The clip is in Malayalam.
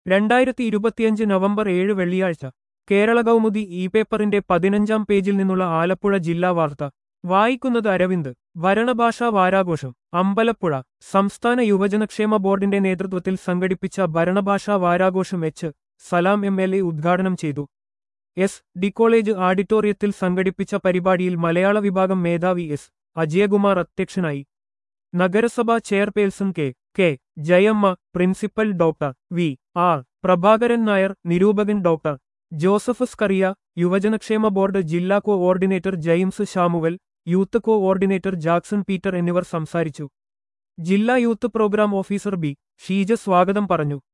രണ്ടായിരത്തി ഇരുപത്തിയഞ്ച് നവംബർ ഏഴ് വെള്ളിയാഴ്ച കേരള കൗമുദി ഇ പേപ്പറിന്റെ പതിനഞ്ചാം പേജിൽ നിന്നുള്ള ആലപ്പുഴ ജില്ലാ വാർത്ത വായിക്കുന്നത് അരവിന്ദ് ഭരണഭാഷാ വാരാഘോഷം അമ്പലപ്പുഴ സംസ്ഥാന യുവജനക്ഷേമ ബോർഡിന്റെ നേതൃത്വത്തിൽ സംഘടിപ്പിച്ച ഭരണഭാഷാ വാരാഘോഷം H Salam M L A ഉദ്ഘാടനം ചെയ്തു എസ് ഡി കോളേജ് ആഡിറ്റോറിയത്തിൽ സംഘടിപ്പിച്ച പരിപാടിയിൽ മലയാള വിഭാഗം മേധാവി എസ് അജയകുമാർ അധ്യക്ഷനായി നഗരസഭാ chairperson K K Jayamma principal doctor V R Prabhakaran Nair നിരൂപകൻ ഡോക്ടർ ജോസഫ് സ്കറിയ യുവജനക്ഷേമ ബോർഡ് ജില്ലാ coordinator James Samuel youth coordinator Jackson Peter എന്നിവർ സംസാരിച്ചു ജില്ലാ youth program officer B Sheeja സ്വാഗതം പറഞ്ഞു